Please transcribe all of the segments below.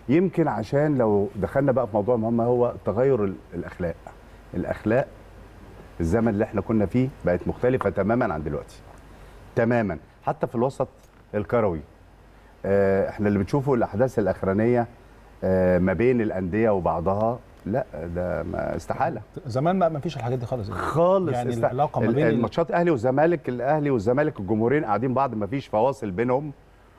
يمكن عشان لو دخلنا بقى في موضوع مهم هو تغير ال- الاخلاق الاخلاق الزمن اللي احنا كنا فيه بقت مختلفه تماما عن دلوقتي تماما حتى في الوسط الكروي آه، احنا اللي بنشوفه الاحداث الاخرانيه آه، ما بين الانديه وبعضها لا ده ما استحاله زمان بقى ما فيش الحاجات دي خالص خالص يعني است- العلاقه ما ال- بين ال- الماتشات اهلي والزمالك الاهلي والزمالك الجمهورين قاعدين بعض ما فيش فواصل بينهم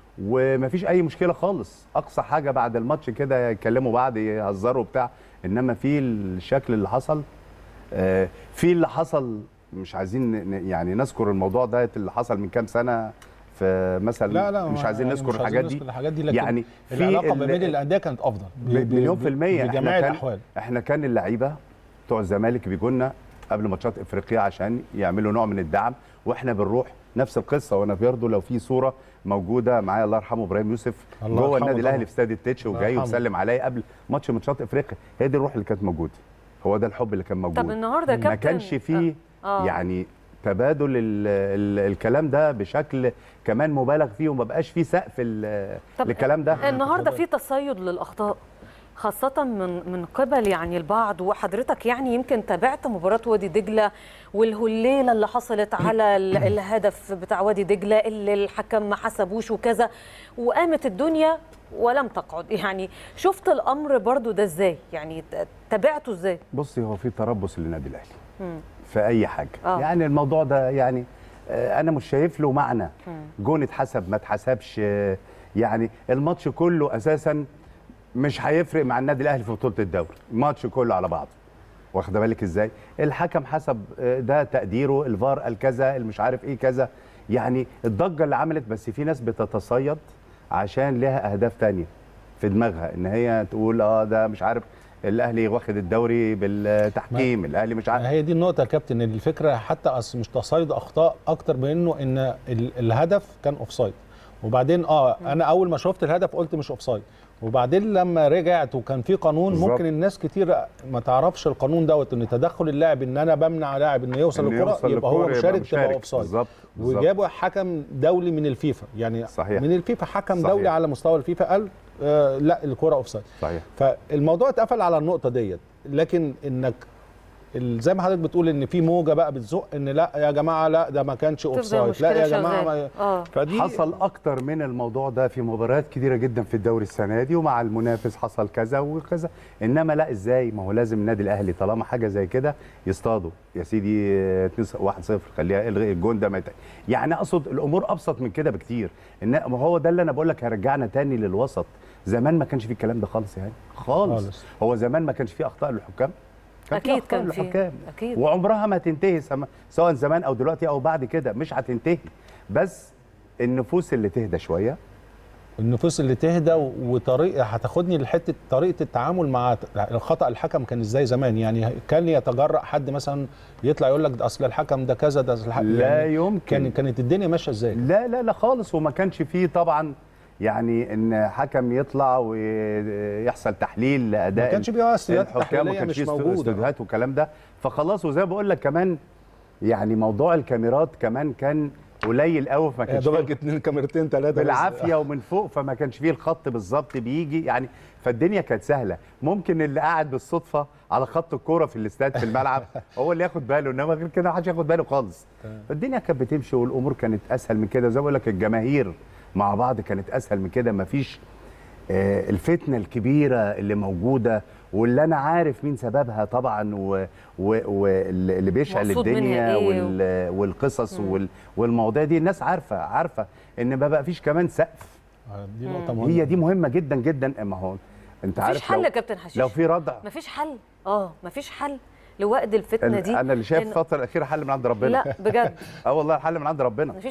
وما فيش اي مشكله خالص اقصى حاجه بعد الماتش كده يكلموا بعض يهزروا بتاع انما في الشكل اللي حصل آه، في اللي حصل مش عايزين ن- يعني نذكر الموضوع ده اللي حصل من كام سنه في مثلا لا لا مش ما- عايزين يعني نذكر مش الحاجات دي نذكر الحاجات دي لكن يعني في العلاقه ما ال- بين الانديه كانت افضل ب- ب- مليون في المية بجميع احنا كان الاحوال احنا كان اللعيبه بتوع الزمالك بيجوا لنا قبل ماتشات افريقيا عشان يعملوا نوع من الدعم واحنا بنروح نفس القصه وانا برضه لو في صوره موجوده معايا الله يرحمه ابراهيم يوسف الله جوه يرحمه النادي طبعا. الاهلي في استاد التتش الله وجاي يرحمه. وسلم عليا قبل ماتش من ماتشات افريقيا هي دي الروح اللي كانت موجوده هو ده الحب اللي كان موجود طب النهارده يا ما كابتن كانش فيه آه. يعني تبادل ال ال الكلام ده بشكل كمان مبالغ فيه وما بقاش فيه سقف ال- طب للكلام ده النهارده في تصيد للاخطاء خاصة من من قبل يعني البعض وحضرتك يعني يمكن تابعت مباراة وادي دجلة والهليلة اللي حصلت على ال- الهدف بتاع وادي دجلة اللي الحكم ما حسبوش وكذا وقامت الدنيا ولم تقعد يعني شفت الأمر برضو ده ازاي يعني ت- تابعته ازاي بصي هو في تربص للنادي الاهلي في اي حاجه آه. يعني الموضوع ده يعني آه، انا مش شايف له معنى جون اتحسب ما اتحسبش آه، يعني الماتش كله اساسا مش هيفرق مع النادي الاهلي في بطوله الدوري الماتش كله على بعضه واخده بالك ازاي الحكم حسب آه، ده تقديره الفار قال كذا المش عارف ايه كذا يعني الضجه اللي عملت بس في ناس بتتصيد عشان لها اهداف تانية في دماغها ان هي تقول اه ده مش عارف الاهلي واخد الدوري بالتحكيم الاهلي مش عارف هي دي النقطة يا كابتن إن الفكرة حتى أصل مش تصيد أخطاء أكتر من إنه إن ال- الهدف كان أوفسايد وبعدين اه انا اول ما شفت الهدف قلت مش اوفسايد وبعدين لما رجعت وكان في قانون بالظبط. ممكن الناس كتير ما تعرفش القانون دوت ان تدخل اللاعب ان انا بمنع لاعب انه يوصل إنه للكره يوصل يبقى هو للكرة مشارك تبقى اوفسايد بالظبط بالظبط. وجابوا حكم دولي من الفيفا يعني صحيح. من الفيفا حكم صحيح. دولي على مستوى الفيفا قال آه لا الكره اوفسايد صحيح فالموضوع اتقفل على النقطه ديت لكن انك ال- زي ما حضرتك بتقول ان في موجه بقى بتزق ان لا يا جماعه لا ده ما كانش تفضل اوفسايد لا مشكلة يا جماعه شغالة. ما اه فدي حصل اكتر من الموضوع ده في مباريات كتيره جدا في الدوري السنه دي ومع المنافس حصل كذا وكذا انما لا ازاي ما هو لازم النادي الاهلي طالما حاجه زي كده يصطادوا يا سيدي 1 0 خليها الغي الجون ده ما يت... يعني اقصد الامور ابسط من كده بكتير ان ما هو ده اللي انا بقول لك هرجعنا تاني للوسط زمان ما كانش في الكلام ده خالص يعني خالص, خالص. هو زمان ما كانش في اخطاء للحكام كان في اكيد أخطاء كان في للحكام. اكيد وعمرها ما تنتهي سما- سواء زمان او دلوقتي او بعد كده مش هتنتهي بس النفوس اللي تهدى شويه النفوس اللي تهدى وطريقه هتاخدني لحته طريقه التعامل مع الخطا الحكم كان ازاي زمان يعني كان يتجرأ حد مثلا يطلع يقول لك ده اصل الحكم ده كذا ده أصل الحكم لا يعني يمكن كان كانت الدنيا ماشيه ازاي لا لا لا خالص وما كانش فيه طبعا يعني ان حكم يطلع ويحصل تحليل لاداء ما كانش فيه استوديوهات الحكام ما تحليليه كانش مش فيه موجوده استوديوهات والكلام ده فخلاص وزي ما بقول لك كمان يعني موضوع الكاميرات كمان كان قليل قوي فما يا كانش دوبك فيه اتنين كاميرتين ثلاثه بالعافيه ومن فوق فما كانش فيه الخط بالظبط بيجي يعني فالدنيا كانت سهله ممكن اللي قاعد بالصدفه على خط الكوره في الاستاد في الملعب هو اللي ياخد باله انما غير كده ما حدش ياخد باله خالص فالدنيا كانت بتمشي والامور كانت اسهل من كده زي ما بقول لك الجماهير مع بعض كانت اسهل من كده ما فيش آه، الفتنه الكبيره اللي موجوده واللي انا عارف مين سببها طبعا و- و- واللي بيشعل مقصود منها الدنيا إيه وال- والقصص وال- والمواضيع دي الناس عارفه عارفه ان ما بقى فيش كمان سقف آه، دي نقطه مهمه هي دي مهمه جدا جدا ما هو انت مفيش عارف حل لو, يا كابتن حشيش لو في ردع مفيش حل اه مفيش حل لوقت الفتنه دي انا اللي شايف إن- الفتره الاخيره حل من عند ربنا لا بجد اه والله الحل من عند ربنا مفيش